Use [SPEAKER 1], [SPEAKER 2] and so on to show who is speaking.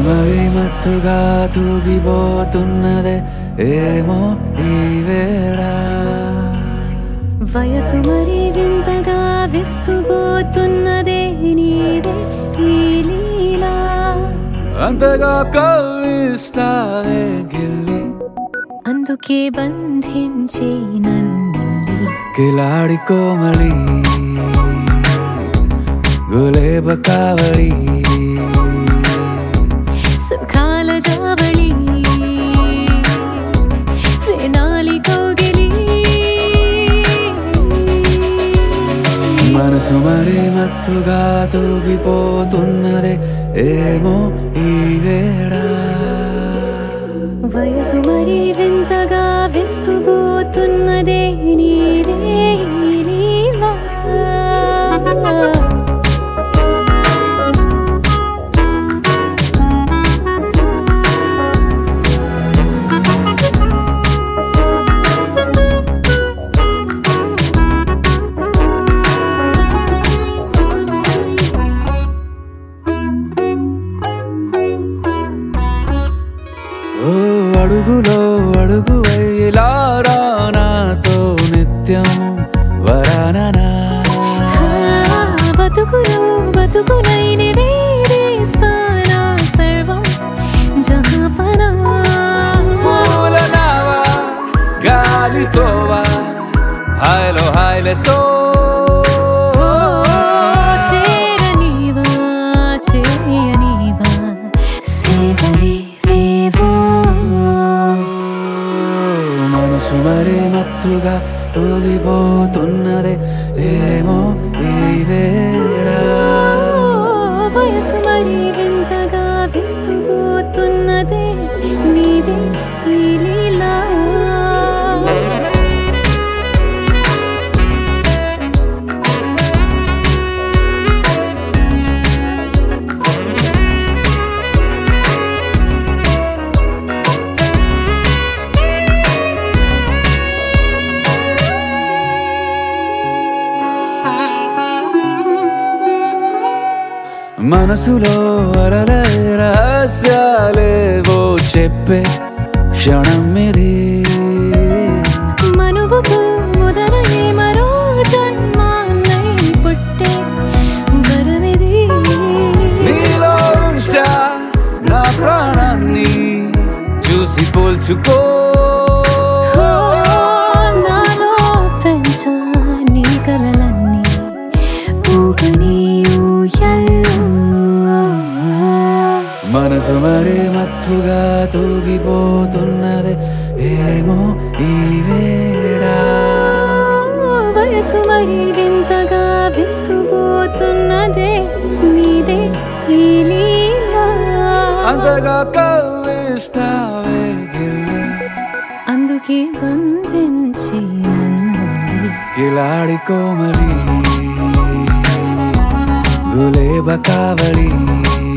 [SPEAKER 1] మనసు మరి మత్తుగా తూగిపోతున్నదే ఏమో ఈ వేళ
[SPEAKER 2] వయసు మరి వింతగా విస్తుపోతున్నదే నీదే ఈ లీలా
[SPEAKER 1] అంతగా కవ్విస్తావే గిల్లి
[SPEAKER 2] అందుకే బంధించే నన్నిల్లి
[SPEAKER 1] కిలాడి కోమలి గులేబ కావడి
[SPEAKER 2] సుఖాల జావళి వేనాలి కోగిలి
[SPEAKER 1] మనసు మరి మత్తుగా తూగిపోతున్నదే ఏమో ఈ వేళ
[SPEAKER 2] వయసు మరి వింతగా విస్తుపోతున్నదే నీదే ఈ లీలా
[SPEAKER 1] ఓ అడుగులో అడుగు వేలారా నాతో నిత్యం వరాననా
[SPEAKER 2] ఆ, బతుకులో బతుకులైన వేరేస్తానా సర్వం జహాపనా
[SPEAKER 1] పూల నావా గాలితోవా హాయ్లో హాయ్లే సో
[SPEAKER 2] చేరనివా చేయనివా సేవలేవేవో
[SPEAKER 1] మనసు మరి మత్తుగా తూగిపోతున్నదే ఏమో ఈ వేళ
[SPEAKER 2] వయసు మరి వింతగా విస్తుపోతున్నదే నీదే ఈ లీలా
[SPEAKER 1] మనసులో అరలే రహస్యాలేవో చెప్పే క్షణం ఇది
[SPEAKER 2] మనువుకు మొదలై మరో జన్మాన్నై పుట్టే వరమిది
[SPEAKER 1] నీలో ఉంచా నా ప్రాణాన్ని చూసి పోల్చుకో
[SPEAKER 2] ఓ, నాలో పెంచా నీ కలలన్నీ ఊగని ఊయల్లో
[SPEAKER 1] మనసు మరి మత్తుగా తూగిపోతున్నది ఏమో ఈ వేళ
[SPEAKER 2] వయసు మరి వింతగా విస్తుపోతున్నదే నీదే ఈ లీలా
[SPEAKER 1] అంతగా కవ్విస్తావే గిల్లి
[SPEAKER 2] అందుకే బంధించి నన్ను
[SPEAKER 1] కిలాడి కోమలి గులేబ కావడి